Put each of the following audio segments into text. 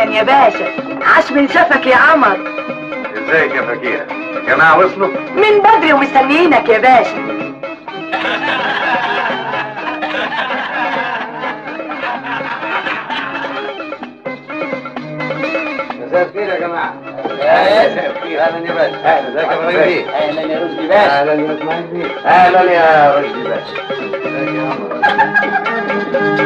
يا باشا عاش من شافك يا قمر ازيك يا فكيرة الجماعة وصلوا من بدري ومستنيينك يا باشا مساء الخير يا جماعة مساء الخير اهلا يا باشا اهلا ازيك يا ابراهيم بيه اهلا يا رشدي باشا اهلا يا اسماعيل بيه اهلا يا رشدي باشا ازيك يا قمر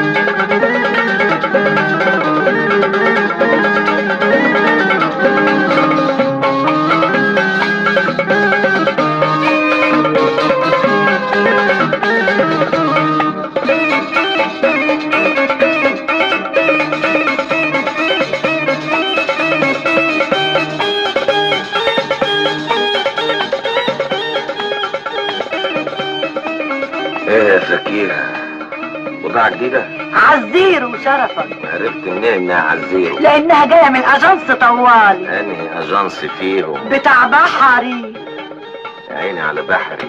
ايه يا فكيرة بضاعة جديدة عزيرو شرفا عرفت منين انها عزيرو لانها جايه من اجنس طوالي انهي اجنس فيهم بتاع بحري يا عيني على بحري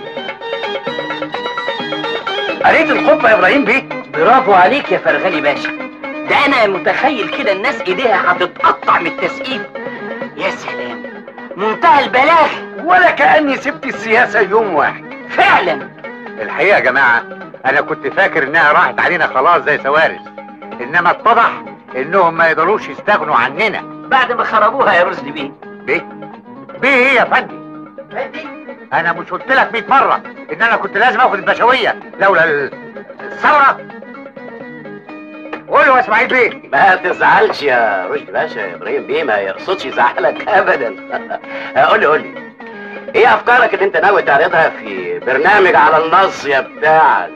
قريت الخطبة يا ابراهيم بيه برافو عليك يا فرغلي باشا ده انا متخيل كده الناس ايديها هتتقطع من التسقيف يا سلام منتهى البلاغ ولا كأني سبت السياسة يوم واحد فعلا الحقيقة يا جماعة أنا كنت فاكر إنها راحت علينا خلاص زي سوارس إنما اتضح إنهم ما يقدروش يستغنوا عننا بعد ما خربوها يا رشدي بيه بيه بيه إيه يا فندي أنا مش قلت لك 100 مرة إن أنا كنت لازم آخد البشوية لولا ال- الثورة قولوا يا إسماعيل بيه ما تزعلش يا رشدي باشا يا ابراهيم بيه ما يقصدش يزعلك ابدا قول لي قول لي ايه افكارك اللي انت ناوي تعرضها في برنامج على النص يا بتاعك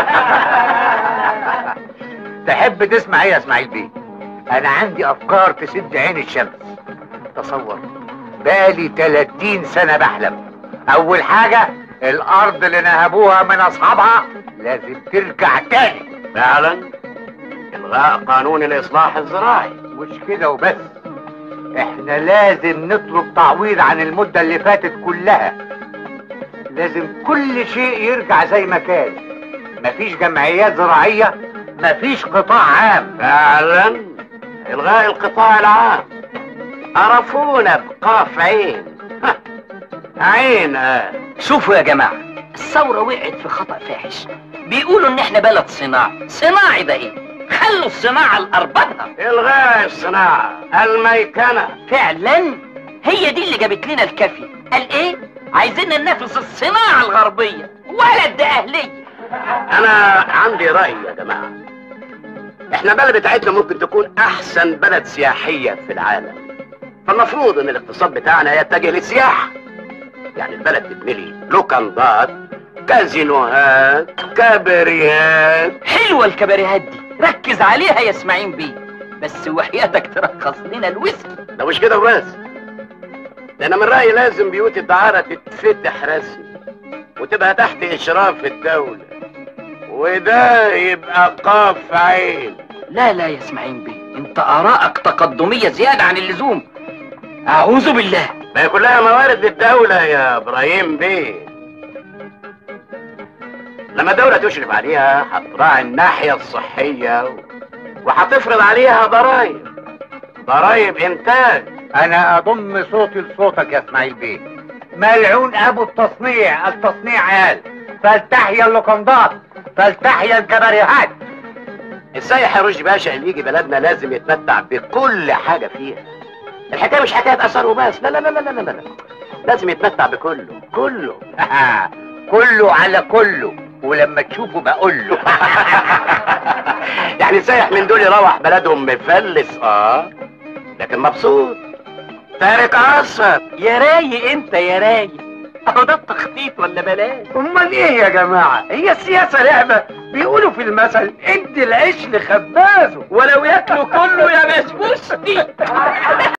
تحب تسمع ايه يا اسماعيل بيه انا عندي افكار تسد عين الشمس تصور بقالي 30 سنة بحلم اول حاجة الارض اللي نهبوها من اصحابها لازم ترجع تاني فعلا الغاء قانون الاصلاح الزراعي مش كده وبس احنا لازم نطلب تعويض عن المدة اللي فاتت كلها لازم كل شيء يرجع زي ما كان مفيش جمعيات زراعية مفيش قطاع عام فعلا الغاء القطاع العام عرفونا بقاف عين ها، عين آه. شوفوا يا جماعة الثورة وقعت في خطأ فاحش بيقولوا ان احنا بلد صناعي صناعي ده ايه خلوا الصناعة لأربابها الغاء الصناعة الميكنة فعلا هي دي اللي جابت لنا الكافي قال ايه عايزين ننافس الصناعة الغربية ولد ده اهلية انا عندي رأي يا جماعة احنا البلد بتاعتنا ممكن تكون احسن بلد سياحية في العالم فالمفروض ان الاقتصاد بتاعنا يتجه للسياحة يعني البلد تتملي لوكندات كازينوهات كابريات حلوة الكباريهات دي ركز عليها يا اسماعيل بيه بس وحياتك ترخص لنا الويسكي ده مش كده وبس ده انا من رأيي لازم بيوت الدعارة تتفتح رسمي وتبقى تحت اشراف الدولة وده يبقى قاف عين لا لا يا اسماعيل بيه انت ارائك تقدمية زيادة عن اللزوم اعوذ بالله ما هي كلها موارد للدولة يا ابراهيم بيه لما الدولة تشرف عليها هتراعي الناحية الصحية و- وهتفرض عليها ضرائب ضرائب انتاج انا اضم صوتي لصوتك يا اسماعيل بيه ملعون ابو التصنيع التصنيع قال فلتحيا اللوكندات فلتحيا الكباريهات السايح يا رشدي باشا اللي يجي بلدنا لازم يتمتع بكل حاجة فيها الحكاية مش حكاية أثر وبس لا لا لا لا لا لا لا لازم يتمتع بكله كله كله على كله ولما تشوفه بقول له يعني سايح من دول يروح بلدهم مفلس اه لكن مبسوط تارك اثر يا رايق انت يا رايق اهو ده التخطيط ولا بلاش امال ايه يا جماعه هي السياسه لعبه بيقولوا في المثل ادي العيش لخبازه ولو ياكلوا كله يا مشبوش